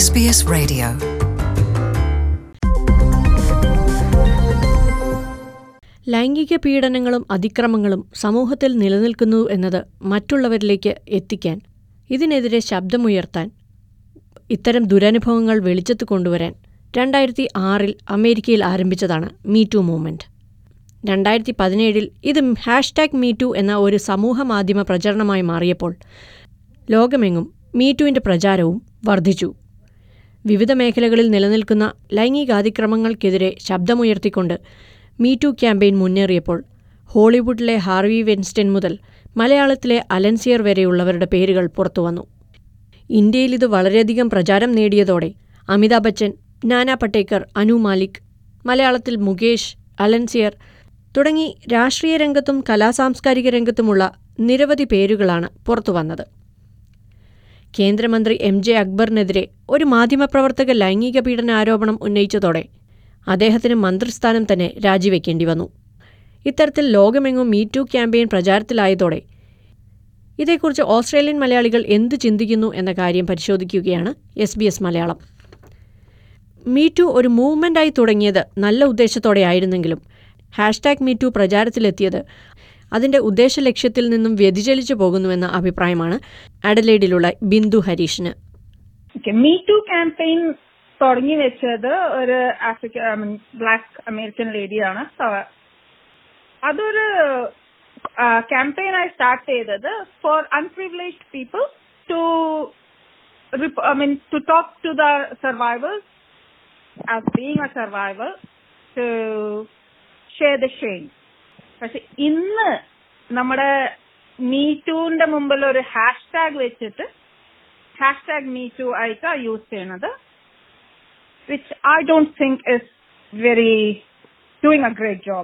SBS Radio. ലൈംഗിക പീഡനങ്ങളും അതിക്രമങ്ങളും സമൂഹത്തിൽ നിലനിൽക്കുന്നു എന്നത് മറ്റുള്ളവരിലേക്ക് എത്തിക്കാൻ ഇതിനെതിരെ ശബ്ദമുയർത്താൻ ഇത്തരം ദുരനുഭവങ്ങൾ വെളിച്ചത്ത് കൊണ്ടുവരാൻ രണ്ടായിരത്തി ആറിൽ അമേരിക്കയിൽ ആരംഭിച്ചതാണ് മീറ്റു മൂവ്മെൻറ്റ് രണ്ടായിരത്തി പതിനേഴിൽ ഇത് ഹാഷ്ടാഗ് മീറ്റു എന്ന ഒരു സമൂഹ മാധ്യമ പ്രചരണമായി മാറിയപ്പോൾ ലോകമെങ്ങും മീറ്റുവിൻ്റെ പ്രചാരവും വർദ്ധിച്ചു വിവിധ മേഖലകളിൽ നിലനിൽക്കുന്ന ലൈംഗികാതിക്രമങ്ങൾക്കെതിരെ ശബ്ദമുയർത്തിക്കൊണ്ട് മീറ്റു ക്യാമ്പയിൻ മുന്നേറിയപ്പോൾ ഹോളിവുഡിലെ ഹാർവി വെൻസ്റ്റൻ മുതൽ മലയാളത്തിലെ അലൻസിയർ വരെയുള്ളവരുടെ പേരുകൾ പുറത്തുവന്നു ഇന്ത്യയിൽ ഇത് വളരെയധികം പ്രചാരം നേടിയതോടെ അമിതാഭ് ബച്ചൻ നാനാ പട്ടേക്കർ അനു മാലിക് മലയാളത്തിൽ മുകേഷ് അലൻസിയർ തുടങ്ങി രാഷ്ട്രീയ രംഗത്തും കലാസാംസ്കാരിക രംഗത്തുമുള്ള നിരവധി പേരുകളാണ് പുറത്തുവന്നത് കേന്ദ്രമന്ത്രി എം ജെ അക്ബറിനെതിരെ ഒരു മാധ്യമപ്രവർത്തക ലൈംഗിക പീഡന ആരോപണം ഉന്നയിച്ചതോടെ അദ്ദേഹത്തിന് മന്ത്രിസ്ഥാനം തന്നെ രാജിവെക്കേണ്ടി വന്നു ഇത്തരത്തിൽ ലോകമെങ്ങും മീറ്റു ക്യാമ്പയിൻ പ്രചാരത്തിലായതോടെ ഇതേക്കുറിച്ച് ഓസ്ട്രേലിയൻ മലയാളികൾ എന്ത് ചിന്തിക്കുന്നു എന്ന കാര്യം പരിശോധിക്കുകയാണ് S B S Malayalam Me Too ഒരു മൂവ്മെൻ്റായി തുടങ്ങിയത് നല്ല ഉദ്ദേശത്തോടെ ആയിരുന്നെങ്കിലും ഹാഷ്ടാഗ് മീറ്റു പ്രചാരത്തിലെത്തിയത് അതിന്റെ ഉദ്ദേശ ലക്ഷ്യത്തിൽ നിന്നും വ്യതിചലിച്ചു പോകുന്നുവെന്ന അഭിപ്രായമാണ് അഡലേഡിലുള്ള ബിന്ദു ഹരീഷിന് മീ ടു ക്യാമ്പയിൻ തുടങ്ങി വെച്ചത് ഒരു ആഫ്രിക്ക ബ്ലാക്ക് അമേരിക്കൻ ലേഡിയാണ് അതൊരു ക്യാമ്പയിൻ ആയി സ്റ്റാർട്ട് ചെയ്തത് for unprivileged people to I mean to talk to the survivors as being a survivor to share the shame പക്ഷെ ഇന്ന് നമ്മുടെ മീറ്റൂന്റെ മുമ്പിൽ ഒരു ഹാഷ്ടാഗ് വെച്ചിട്ട് ഹാഷ്ടാഗ് മീറ്റു ആയിട്ടാ യൂസ് ചെയ്യണത് which I don't think is very doing a great job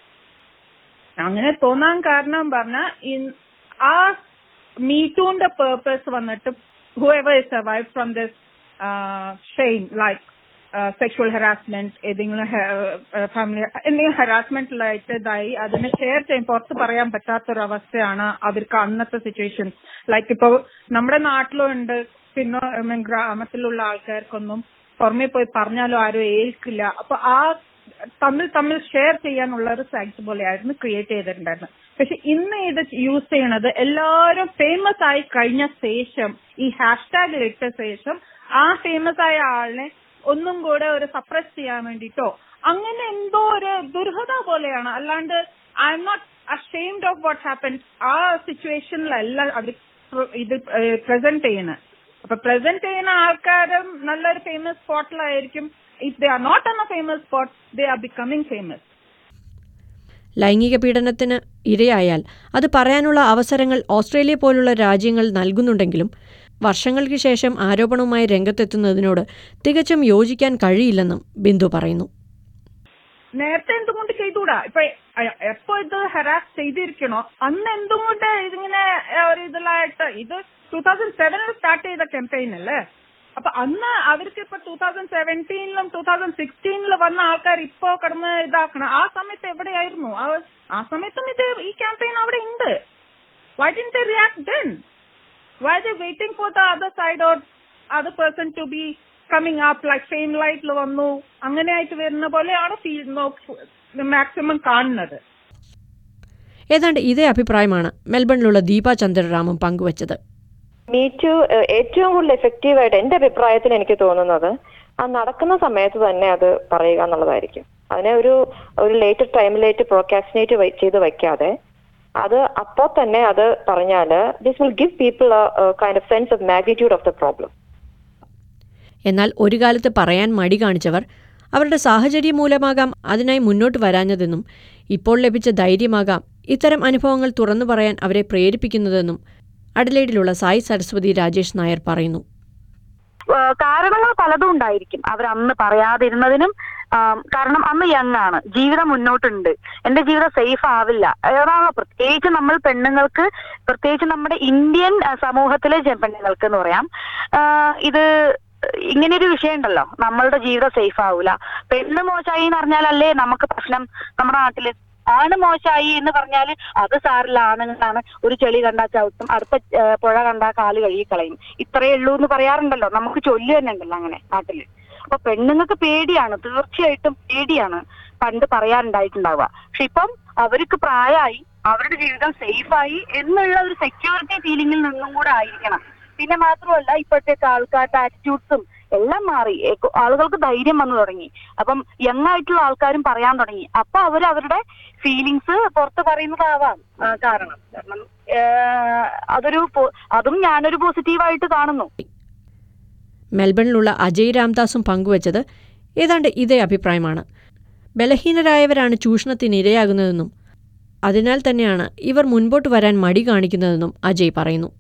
അങ്ങനെ തോന്നാൻ കാരണം പറഞ്ഞ ആ മീറ്റൂന്റെ പേർപ്പസ് വന്നിട്ട് whoever is survive from this shame like sexual harassment ഏതെങ്കിലും ഫാമിലി എന്തെങ്കിലും ഹറാസ്മെന്റിലായിട്ട് ഇതായി അതിനെ ഷെയർ ചെയ്യും പുറത്ത് പറയാൻ പറ്റാത്തൊരവസ്ഥയാണ് അവർക്ക് അന്നത്തെ സിറ്റുവേഷൻ ലൈക്ക് ഇപ്പൊ നമ്മുടെ നാട്ടിലും ഉണ്ട് പിന്നെ ഗ്രാമത്തിലുള്ള ആൾക്കാർക്കൊന്നും പുറമെ പോയി പറഞ്ഞാലും ആരും ഏൽക്കില്ല അപ്പൊ ആ തമ്മിൽ തമ്മിൽ ഷെയർ ചെയ്യാനുള്ള ഒരു സൈറ്റ് പോലെയായിരുന്നു ക്രിയേറ്റ് ചെയ്തിട്ടുണ്ടായിരുന്നത് പക്ഷെ ഇന്ന് ഇത് യൂസ് ചെയ്യണത് എല്ലാവരും ഫേമസ് ആയി കഴിഞ്ഞ ശേഷം ഈ ഹാഷ്ടാഗിൽ ഇട്ട ശേഷം ആ ഫേമസ് ആയ ആളിനെ ഒന്നും കൂടെ ഒരു സപ്രസ് ചെയ്യാൻ വേണ്ടിട്ടോ അങ്ങനെ എന്തോ ഒരു ദുർഹത പോലെയാണ് അല്ലാണ്ട് I'm not ashamed of what happen ആ സിറ്റുവേഷനിലല്ല അത് ഇത് പ്രസന്റ് ചെയ്യുന്നത് അപ്പൊ പ്രസന്റ് ചെയ്യുന്ന ആൾക്കാരും നല്ലൊരു ഫേമസ് സ്പോട്ടിലായിരിക്കും if they are not in a famous spot they are becoming famous ലൈംഗിക പീഡനത്തിന് ഇരയായാൽ അത് പറയാനുള്ള അവസരങ്ങൾ ഓസ്ട്രേലിയ പോലുള്ള രാജ്യങ്ങൾ നൽകുന്നുണ്ടെങ്കിലും വർഷങ്ങൾക്ക് ശേഷം ആരോപണവുമായി രംഗത്തെത്തുന്നതിനോട് തികച്ചും യോജിക്കാൻ കഴിയില്ലെന്നും ബിന്ദു പറയുന്നു നേരത്തെ എന്തുകൊണ്ട് ചെയ്തുകൂടാ ഇപ്പൊ എപ്പോ ഇത് ഹരാസ് ചെയ്തിരിക്കണോ അന്ന് എന്തുകൊണ്ട് ഇതിങ്ങനെ ഒരു ഇതിലായിട്ട് ഇത് ടൂ തൗസൻഡ് സെവനിൽ സ്റ്റാർട്ട് ചെയ്ത ക്യാമ്പയിൻ അല്ലേ അപ്പൊ അന്ന് അവർക്ക് ഇപ്പൊ ടൂ തൗസൻഡ് സെവൻറ്റീനിലും ടൂ തൗസൻഡ് സിക്സ്റ്റീനിലും വന്ന ആൾക്കാർ ഇപ്പോ കടന്ന് ഇതാക്കണം ആ സമയത്ത് എവിടെയായിരുന്നു ആ സമയത്തും ഇത് ഈ ക്യാമ്പയിൻ അവിടെ ഉണ്ട് why didn't they react then why are they waiting for the other side or other person to be coming up like fame ലൈറ്റിൽ വന്നു അങ്ങനെ ആയിട്ട് വരുന്ന പോലെയാണ് മാക്സിമം കാണുന്നത് ഏതാണ്ട് ഇതേ അഭിപ്രായമാണ് മെൽബണിലുള്ള ദീപ ചന്ദ്രരാമും പങ്കുവച്ചത് മീറ്റു ഏറ്റവും കൂടുതൽ എഫക്റ്റീവായിട്ട് എന്റെ അഭിപ്രായത്തിൽ എനിക്ക് തോന്നുന്നത് ആ നടക്കുന്ന സമയത്ത് തന്നെ അത് പറയുക എന്നുള്ളതായിരിക്കും അതിനെ ഒരു ഒരു ലേറ്റ് ടൈമിലേറ്റ് പ്രോക്കാസിനേറ്റ് ചെയ്ത് വയ്ക്കാതെ അത് അപ്പോൾ തന്നെ അത് പറഞ്ഞാൽ this will give people kind of sense of magnitude of the problem എന്നാൽ ഒരു കാലത്ത് പറയാൻ മടി കാണിച്ചവർ അവരുടെ സാഹചര്യം മൂലമാകാം അതിനായി മുന്നോട്ട് വരാഞ്ഞതെന്നും ഇപ്പോൾ ലഭിച്ച ധൈര്യമാകാം ഇത്തരം അനുഭവങ്ങൾ തുറന്നു പറയാൻ അവരെ പ്രേരിപ്പിക്കുന്നതെന്നും അഡലേഡിലുള്ള സായി സരസ്വതി രാജേഷ് നായർ പറയുന്നു കാരണങ്ങൾ പലതും ഉണ്ടായിരിക്കും അവർ അന്ന് പറയാതിരുന്നതിനും കാരണം അന്ന് യങ് ആണ് ജീവിതം മുന്നോട്ടുണ്ട് എന്റെ ജീവിതം സേഫ് ആവില്ല അതാണ് പ്രത്യേകിച്ച് നമ്മൾ പെണ്ണുങ്ങൾക്ക് പ്രത്യേകിച്ച് നമ്മുടെ ഇന്ത്യൻ സമൂഹത്തിലെ പെണ്ണുങ്ങൾക്ക് എന്ന് പറയാം ഇത് ഇങ്ങനെയൊരു വിഷയം ഉണ്ടല്ലോ നമ്മളുടെ ജീവിതം സേഫ് ആവൂല പെണ്ണ് മോശമായി എന്ന് പറഞ്ഞാലല്ലേ നമുക്ക് പ്രശ്നം നമ്മുടെ നാട്ടില് ആണ് മോശമായി എന്ന് പറഞ്ഞാൽ അത് സാറില്ല ആണുങ്ങളാണ് ഒരു ചെളി കണ്ടാ ചവിട്ടും അടുത്ത ഏ, പുഴ കണ്ടാ കാല് കഴുകി കളയും ഇത്രയേ ഉള്ളൂ എന്ന് പറയാറുണ്ടല്ലോ നമുക്ക് ചൊല്ലു തന്നെ ഉണ്ടല്ലോ അങ്ങനെ നാട്ടില് അപ്പൊ പെണ്ണുങ്ങൾക്ക് പേടിയാണ് തീർച്ചയായിട്ടും പേടിയാണ് പണ്ട് പറയാറുണ്ടായിട്ടുണ്ടാവുക പക്ഷെ ഇപ്പം അവർക്ക് പ്രായമായി അവരുടെ ജീവിതം സേഫായി എന്നുള്ള ഒരു സെക്യൂരിറ്റി ഫീലിംഗിൽ നിന്നും കൂടെ ആയിരിക്കണം പിന്നെ മാത്രമല്ല ഇപ്പോഴത്തെ ആൾക്കാരുടെ ആറ്റിറ്റ്യൂഡ്സും എല്ലാം മാറി ഏ- ആളുകൾക്ക് ധൈര്യം വന്നു തുടങ്ങി അപ്പം യങ് ആയിട്ടുള്ള ആൾക്കാരും പറയാൻ തുടങ്ങി അപ്പൊ അവർ അവരുടെ ഫീലിങ്സ് പുറത്ത് പറയുന്നതാവാം ആ, കാരണം കാരണം ഏ, അതൊരു പോ- അതും ഞാനൊരു പോസിറ്റീവായിട്ട് കാണുന്നു മെൽബണിലുള്ള അജയ് രാംദാസും പങ്കുവച്ചത് ഏതാണ്ട് ഇതേ അഭിപ്രായമാണ് ബലഹീനരായവരാണ് ചൂഷണത്തിന് ഇരയാകുന്നതെന്നും അതിനാൽ തന്നെയാണ് ഇവർ മുൻപോട്ട് വരാൻ മടി കാണിക്കുന്നതെന്നും അജയ് പറയുന്നു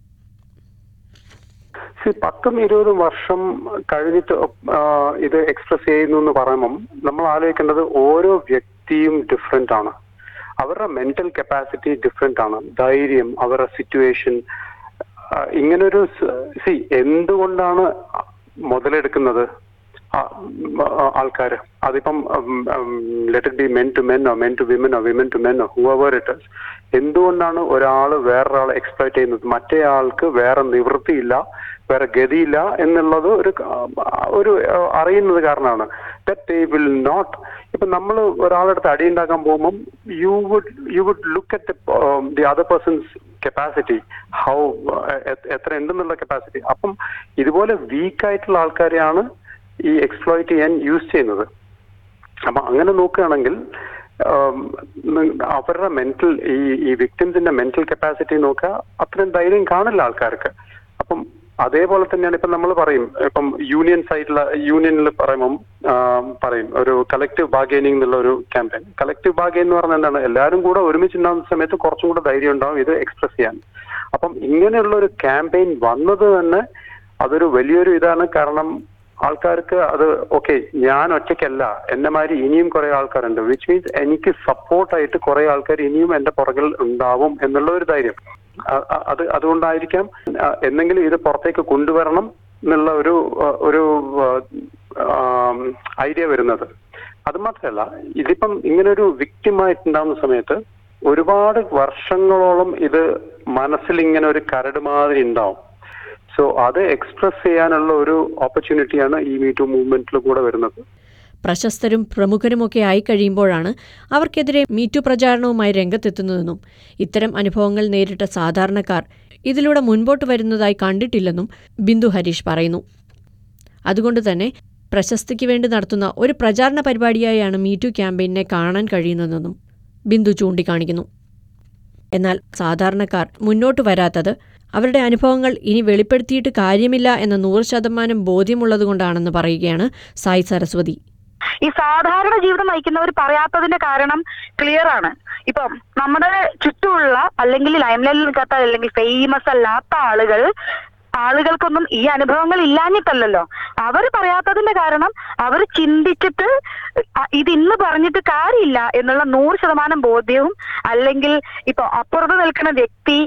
See, പത്തും ഇരുപതും വർഷം കഴിഞ്ഞിട്ട് ആ, ഇത് എക്സ്പ്രസ് ചെയ്യുന്നു എന്ന് പറയുമ്പം നമ്മൾ ആലോചിക്കേണ്ടത് ഓരോ വ്യക്തിയും ഡിഫറെന്റ് ആണ് അവരുടെ മെന്റൽ കപ്പാസിറ്റി ഡിഫറെന്റ് ആണ് ധൈര്യം അവരുടെ സിറ്റുവേഷൻ ഇങ്ങനൊരു സി എന്തുകൊണ്ടാണ് മുതലെടുക്കുന്നത് ആൾക്കാർ അതിപ്പം let it be men to മെന്നോ മെൻ ടു വിമനോ വിമൻ ടു മെന്നോ ഹൂവർ ഇറ്റ് എന്തുകൊണ്ടാണ് ഒരാൾ വേറൊരാളെ എക്സ്പ്ലോയിറ്റ് ചെയ്യുന്നത് മറ്റേ ആൾക്ക് വേറെ നിവൃത്തിയില്ല വേറെ ഗതിയില്ല എന്നുള്ളത് ഒരു ആ, ഒരു ആ, അറിയുന്നത് കാരണമാണ് ദറ്റ് വിൽ നോട്ട് ഇപ്പൊ നമ്മൾ ഒരാളടുത്ത് അടി ഉണ്ടാക്കാൻ പോകുമ്പം you would you would look at the other person's capacity how എത്ര ഉണ്ടെന്നുള്ള കപ്പാസിറ്റി അപ്പം ഇതുപോലെ വീക്ക് ആയിട്ടുള്ള ആൾക്കാരെയാണ് ഈ എക്സ്പ്ലോയിറ്റ് ചെയ്യാൻ യൂസ് ചെയ്യുന്നത് അപ്പൊ അങ്ങനെ നോക്കുകയാണെങ്കിൽ ആം, നി- അവരുടെ മെന്റൽ ഈ ഈ വിക്ടിംസിന്റെ മെന്റൽ കപ്പാസിറ്റി നോക്കുക അത്രയും ധൈര്യം കാണില്ല ആൾക്കാർക്ക് അപ്പം അതേപോലെ തന്നെയാണ് ഇപ്പം നമ്മൾ പറയും ഇപ്പം യൂണിയൻ സൈഡിൽ യൂണിയനിൽ പറയുമ്പം ആം, പറയും ഒരു കളക്റ്റീവ് ബാർഗൈനിങ് എന്നുള്ള ഒരു ക്യാമ്പയിൻ കളക്റ്റീവ് ബാർഗൈൻ എന്ന് പറഞ്ഞാൽ എന്താണ് എല്ലാവരും കൂടെ ഒരുമിച്ചുണ്ടാകുന്ന സമയത്ത് കുറച്ചും കൂടെ ധൈര്യം ഉണ്ടാവും ഇത് എക്സ്പ്രസ് ചെയ്യാൻ അപ്പം ഇങ്ങനെയുള്ള ഒരു ക്യാമ്പയിൻ വന്നത് തന്നെ അതൊരു വലിയൊരു ഇതാണ് കാരണം ആൾക്കാർക്ക് അത് ഓക്കെ ഞാൻ ഒറ്റയ്ക്കല്ല എന്നെ മാതിരി ഇനിയും കുറെ ആൾക്കാരുണ്ട് വിച്ച് മീൻസ് എനിക്ക് സപ്പോർട്ടായിട്ട് കുറെ ആൾക്കാർ ഇനിയും എന്റെ പുറകിൽ ഉണ്ടാവും എന്നുള്ള ഒരു ധൈര്യം അ- അ- അത് അതുകൊണ്ടായിരിക്കാം ആ, എന്നെങ്കിലും ഇത് പുറത്തേക്ക് കൊണ്ടുവരണം എന്നുള്ള ഒരു ആ, ഒരു ഐഡിയ വരുന്നത് അത് മാത്രമല്ല ഇതിപ്പം ഇങ്ങനെ ഒരു വിക്റ്റിമായിട്ടുണ്ടാവുന്ന സമയത്ത് ഒരുപാട് വർഷങ്ങളോളം ഇത് മനസ്സിൽ ഇങ്ങനെ ഒരു കരട് മാതിരി ഉണ്ടാവും സോ അത് എക്സ്പ്രസ് ചെയ്യാനുള്ള ഒരു ഓപ്പർച്യൂണിറ്റിയാണ് ഈ മീറ്റു മൂവ്മെന്റിൽ കൂടെ വരുന്നത് പ്രശസ്തരും പ്രമുഖരുമൊക്കെ ആയിക്കഴിയുമ്പോഴാണ് അവർക്കെതിരെ മീറ്റു പ്രചാരണവുമായി രംഗത്തെത്തുന്നതെന്നും ഇത്തരം അനുഭവങ്ങൾ നേരിട്ട സാധാരണക്കാർ ഇതിലൂടെ മുൻപോട്ട് വരുന്നതായി കണ്ടിട്ടില്ലെന്നും ബിന്ദു ഹരീഷ് പറയുന്നു അതുകൊണ്ട് തന്നെ പ്രശസ്തിക്ക് വേണ്ടി നടത്തുന്ന ഒരു പ്രചാരണ പരിപാടിയായാണ് മീറ്റു ക്യാമ്പയിനെ കാണാൻ കഴിയുന്നതെന്നും ബിന്ദു ചൂണ്ടിക്കാണിക്കുന്നു എന്നാൽ സാധാരണക്കാർ മുന്നോട്ട് വരാത്തത് അവരുടെ അനുഭവങ്ങൾ ഇനി വെളിപ്പെടുത്തിയിട്ട് കാര്യമില്ല എന്ന നൂറ് ശതമാനം ബോധ്യമുള്ളതുകൊണ്ടാണെന്ന് പറയുകയാണ് സായി സരസ്വതി ഈ സാധാരണ ജീവിതം നയിക്കുന്നവർ പറയാത്തതിന്റെ കാരണം ക്ലിയർ ആണ് ഇപ്പം നമ്മുടെ ചുറ്റുമുള്ള അല്ലെങ്കിൽ ലൈംലൈനിൽ നിൽക്കാത്ത അല്ലെങ്കിൽ ഫേമസ് അല്ലാത്ത ആളുകൾ ആളുകൾക്കൊന്നും ഈ അനുഭവങ്ങൾ ഇല്ലാഞ്ഞിട്ടല്ലല്ലോ അവർ പറയാത്തതിന്റെ കാരണം അവർ ചിന്തിച്ചിട്ട് അ- ഇത് ഇന്ന് പറഞ്ഞിട്ട് കാര്യമില്ല എന്നുള്ള നൂറ് ശതമാനം ബോധ്യവും അല്ലെങ്കിൽ ഇപ്പൊ അപ്പുറത്ത് നിൽക്കുന്ന വ്യക്തി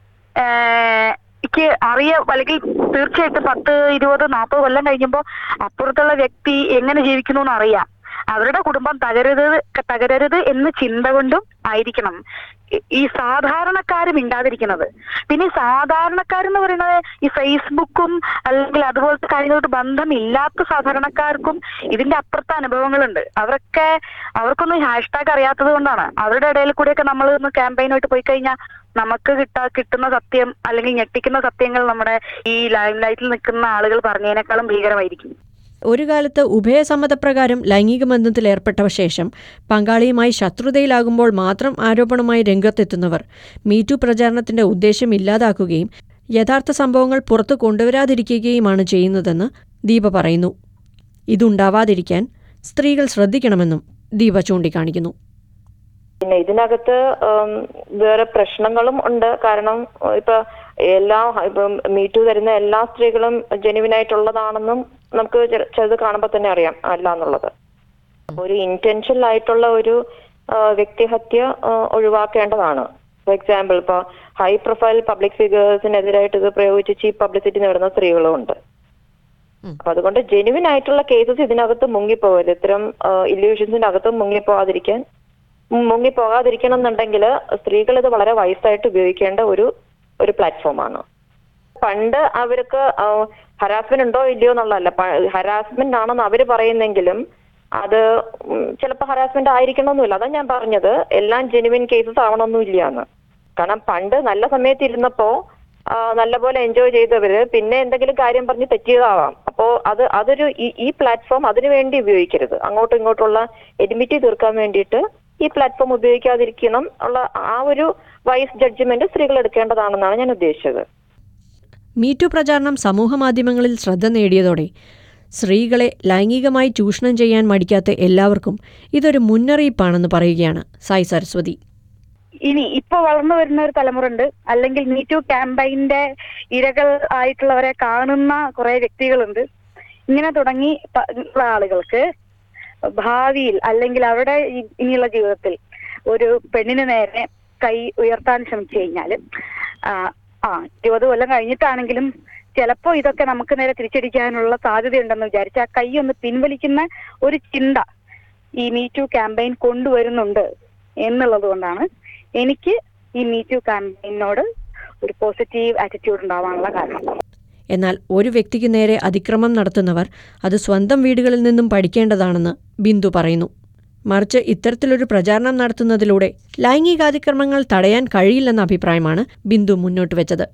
ഏഹ് ക്ക് അറിയ അല്ലെങ്കിൽ തീർച്ചയായിട്ടും പത്ത് ഇരുപത് നാൽപ്പത് കൊല്ലം കഴിയുമ്പോൾ അപ്പുറത്തുള്ള വ്യക്തി എങ്ങനെ ജീവിക്കുന്നു എന്ന് അറിയാം അവരുടെ കുടുംബം തകരരുത് തകരരുത് എന്ന ചിന്ത കൊണ്ടും ആയിരിക്കണം ഈ- ഈ സാധാരണക്കാര് മിണ്ടാതിരിക്കുന്നത് പിന്നെ ഈ സാധാരണക്കാരെന്ന് പറയുന്നത് ഈ ഫേസ്ബുക്കും അല്ലെങ്കിൽ അതുപോലത്തെ കാര്യങ്ങളോട് ബന്ധമില്ലാത്ത സാധാരണക്കാർക്കും ഇതിന്റെ അപ്പുറത്തെ അനുഭവങ്ങളുണ്ട് അവരൊക്കെ അവർക്കൊന്നും ഹാഷ്ടാഗ് അറിയാത്തത് കൊണ്ടാണ് അവരുടെ ഇടയിൽ കൂടെയൊക്കെ നമ്മൾ ഒന്ന് ക്യാമ്പയിനായിട്ട് പോയി കഴിഞ്ഞാൽ നമുക്ക് കിട്ടാ കിട്ടുന്ന സത്യം അല്ലെങ്കിൽ ഞെട്ടിക്കുന്ന സത്യങ്ങൾ നമ്മുടെ ഈ ലൈം ലൈറ്റിൽ നിൽക്കുന്ന ആളുകൾ പറഞ്ഞതിനേക്കാളും ഭീകരമായിരിക്കും ഒരു കാലത്ത് ഉഭയസമ്മതപ്രകാരം ലൈംഗിക ബന്ധത്തിൽ ഏർപ്പെട്ട ശേഷം പങ്കാളിയുമായി ശത്രുതയിലാകുമ്പോൾ മാത്രം ആരോപണമായി രംഗത്തെത്തുന്നവർ മീറ്റു പ്രചാരണത്തിന്റെ ഉദ്ദേശം ഇല്ലാതാക്കുകയും യഥാർത്ഥ സംഭവങ്ങൾ പുറത്തു കൊണ്ടുവരാതിരിക്കുകയുമാണ് ചെയ്യുന്നതെന്ന് ദീപ പറയുന്നു ഇതുണ്ടാവാതിരിക്കാൻ സ്ത്രീകൾ ശ്രദ്ധിക്കണമെന്നും ദീപ ചൂണ്ടിക്കാണിക്കുന്നു പിന്നെ ഇതിനകത്ത് ഉം, വേറെ പ്രശ്നങ്ങളും ഉണ്ട് കാരണം ഉം, ഇപ്പൊ എല്ലാ ഇപ്പം മീറ്റു തരുന്ന എല്ലാ സ്ത്രീകളും ജെനുവിൻ ആയിട്ടുള്ളതാണെന്നും നമുക്ക് ചില- ചിലത് കാണുമ്പോൾ തന്നെ അറിയാം അല്ല എന്നുള്ളത് അപ്പൊ ഒരു ഇന്റൻഷനൽ ആയിട്ടുള്ള ഒരു ആ, വ്യക്തിഹത്യ ആ, ഒഴിവാക്കേണ്ടതാണ് ഫോർ എക്സാമ്പിൾ ഇപ്പൊ ഹൈ പ്രൊഫൈൽ പബ്ലിക് ഫിഗേഴ്സിനെതിരായിട്ട് ഇത് പ്രയോഗിച്ച് ചീപ്പ് പബ്ലിസിറ്റി നേടുന്ന സ്ത്രീകളും ഉണ്ട് അപ്പൊ അതുകൊണ്ട് ജെനുവിൻ ആയിട്ടുള്ള കേസസ് ഇതിനകത്ത് മുങ്ങിപ്പോകരുത് ഇത്തരം ഇല്യൂഷൻസിന്റെ അകത്ത് മുങ്ങിപ്പോവാതിരിക്കാൻ മുങ്ങി പോകാതിരിക്കണം എന്നുണ്ടെങ്കിൽ സ്ത്രീകൾ ഇത് വളരെ വയസ്സായിട്ട് ഉപയോഗിക്കേണ്ട ഒരു ഒരു പ്ലാറ്റ്ഫോമാണ് പണ്ട് അവർക്ക് ഹരാസ്മെന്റ് ഉണ്ടോ ഇല്ലയോ എന്നുള്ളതല്ല ഹരാസ്മെന്റ് ആണെന്ന് അവര് പറയുന്നെങ്കിലും അത് ചിലപ്പോൾ ഹരാസ്മെന്റ് ആയിരിക്കണമെന്നില്ല അതാ ഞാൻ പറഞ്ഞത് എല്ലാം ജെനുവിൻ കേസസ് ആവണമെന്നില്ല എന്ന് കാരണം പണ്ട് നല്ല സമയത്ത് ഇരുന്നപ്പോ ആ, നല്ലപോലെ എൻജോയ് ചെയ്തവര് പിന്നെ എന്തെങ്കിലും കാര്യം പറഞ്ഞ് തെറ്റിയതാവാം അപ്പോ അത് അതൊരു ഈ- ഈ പ്ലാറ്റ്ഫോം അതിനു വേണ്ടി ഉപയോഗിക്കരുത് അങ്ങോട്ടും ഇങ്ങോട്ടുള്ള എലിമിറ്റി തീർക്കാൻ വേണ്ടിയിട്ട് ഈ പ്ലാറ്റ്ഫോം ഉപയോഗിക്കാതിരിക്കണം ഉള്ള ആ ഒരു വൈസ് ജഡ്ജ്മെന്റ് സ്ത്രീകൾ എടുക്കേണ്ടതാണെന്നാണ് ഞാൻ ഉദ്ദേശിച്ചത് മീറ്റു പ്രചാരണം സമൂഹമാധ്യമങ്ങളിൽ ശ്രദ്ധ നേടിയതോടെ സ്ത്രീകളെ ലൈംഗികമായി ചൂഷണം ചെയ്യാൻ മടിക്കാത്ത എല്ലാവർക്കും ഇതൊരു മുന്നറിയിപ്പാണെന്ന് പറയുകയാണ് സായി സരസ്വതി ഇനി ഇപ്പൊ വളർന്നു വരുന്ന ഒരു തലമുറ ഉണ്ട് അല്ലെങ്കിൽ മീറ്റു ക്യാമ്പയിന്റെ ഇരകൾ ആയിട്ടുള്ളവരെ കാണുന്ന കുറെ വ്യക്തികളുണ്ട് ഇങ്ങനെ തുടങ്ങി പ- ഉള്ള ആളുകൾക്ക് ഭാവിയിൽ അല്ലെങ്കിൽ അവരുടെ ഇ- ഇനിയുള്ള ജീവിതത്തിൽ ഒരു പെണ്ണിന് നേരെ കൈ ഉയർത്താൻ ശ്രമിച്ചു കഴിഞ്ഞാല് ആ ആ ഇരുപത് കൊല്ലം കഴിഞ്ഞിട്ടാണെങ്കിലും ചിലപ്പോ ഇതൊക്കെ നമുക്ക് നേരെ തിരിച്ചടിക്കാനുള്ള സാധ്യതയുണ്ടെന്ന് വിചാരിച്ച് ആ കൈ ഒന്ന് പിൻവലിക്കുന്ന ഒരു ചിന്ത ഈ മീറ്റു ക്യാമ്പയിൻ കൊണ്ടുവരുന്നുണ്ട് എന്നുള്ളത് കൊണ്ടാണ് എനിക്ക് ഈ മീറ്റു ക്യാമ്പയിനോട് ഒരു പോസിറ്റീവ് ആറ്റിറ്റ്യൂഡ് ഉണ്ടാവാനുള്ള കാരണം എന്നാൽ ഒരു വ്യക്തിക്ക് നേരെ അതിക്രമം നടത്തുന്നവർ അത് സ്വന്തം വീടുകളിൽ നിന്നും പഠിക്കേണ്ടതാണെന്ന് ബിന്ദു പറയുന്നു മറിച്ച് ഇത്തരത്തിലൊരു പ്രചാരണം നടത്തുന്നതിലൂടെ ലൈംഗികാതിക്രമങ്ങൾ തടയാൻ കഴിയില്ലെന്ന അഭിപ്രായമാണ് ബിന്ദു മുന്നോട്ട് വെച്ചത്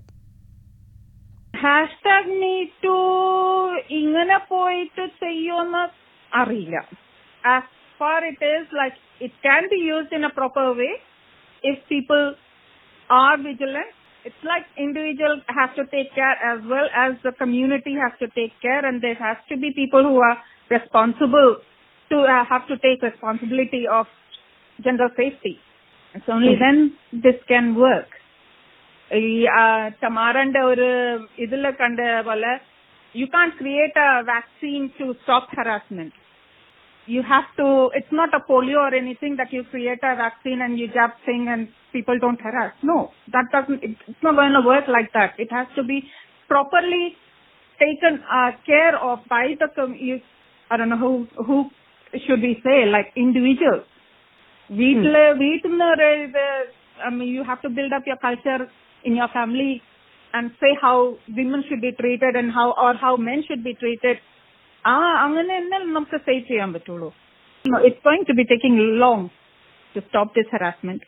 ഹാഷ്ടാഗ് മീ ടു ഇങ്ങനെ പോയിട്ട് ചെയ്യുമെന്ന് അറിയില്ല as far it is like it can be used in a proper way if people are vigilant. It's like individual has to take care as well as the community has to take care and there has to be people who are responsible to uh, have to take responsibility of general safety. It's only then this can work. ഈ ടമാറന്റെ ഒരു ഇതിൽ കണ്ട പോലെ you can create a vaccine to stop harassment you have to, it's not a polio or anything that you create a vaccine and you jab thing and people don't harass. No, that doesn't, it's not going to work like that. It has to be properly taken uh, care of by the, com- you, I don't know who, who should we say, like individuals. വീട്ടില് വീട്ടിൽ നിന്ന് ഒരു ഇത് I mean, you have to build up your culture in your family and say how women should be treated and how, or how men should be treated. ആ അങ്ങനെ തന്നെ നമുക്ക് save ചെയ്യാൻ പറ്റുള്ളൂ it's going to be taking long to stop this harassment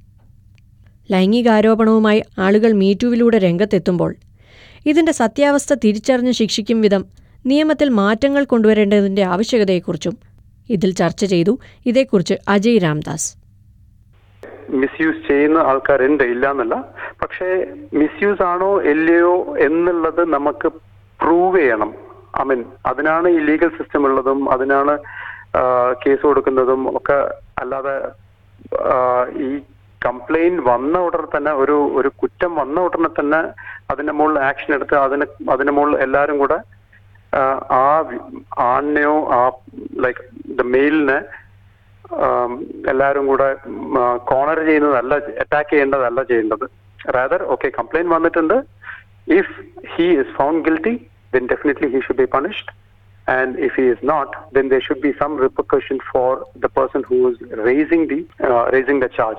ലൈംഗികാരോപണവുമായി ആളുകൾ മീറ്റുവിലൂടെ രംഗത്തെത്തുമ്പോൾ ഇതിന്റെ സത്യാവസ്ഥ തിരിച്ചറിഞ്ഞ് ശിക്ഷിക്കും വിധം നിയമത്തിൽ മാറ്റങ്ങൾ കൊണ്ടുവരേണ്ടതിന്റെ ആവശ്യകതയെക്കുറിച്ചും ഇതിൽ ചർച്ച ചെയ്തു ഇതേക്കുറിച്ച് അജയ് രാംദാസ് മിസ്യൂസ് ചെയ്യുന്ന ആൾക്കാരുണ്ട് ഇല്ല എന്നല്ല പക്ഷേ മിസ്യൂസ് ആണോ ഇല്ലയോ എന്നുള്ളത് നമുക്ക് പ്രൂവ് ചെയ്യണം ഐ മീൻ അതിനാണ് ഈ ലീഗൽ സിസ്റ്റം ഉള്ളതും അതിനാണ് കേസ് കൊടുക്കുന്നതും ഒക്കെ അല്ലാതെ ആ, ഈ കംപ്ലൈന്റ് വന്ന ഉടനെ തന്നെ ഒരു ഒരു കുറ്റം വന്ന ഉടനെ തന്നെ അതിന്റെ മുകളിൽ ആക്ഷൻ എടുത്ത് അതിന് അതിന്റെ മുകളിൽ എല്ലാരും കൂടെ ആ, ആ വി- ആണിനെയോ ആ ലൈക്ക് ദ മെയിലിനെ ആം, എല്ലാവരും കൂടെ കോണർ ചെയ്യുന്നതല്ല അറ്റാക്ക് ചെയ്യേണ്ടതല്ല ചെയ്യേണ്ടത് റാദർ ഓക്കെ കംപ്ലൈന്റ് വന്നിട്ടുണ്ട് if he is found guilty then definitely he should be punished and if he is not then there should be some repercussion for the person who is raising the uh, raising the charge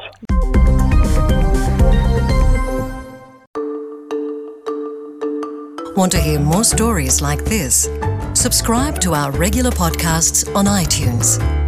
Want to hear more stories like this? Subscribe to our regular podcasts on iTunes.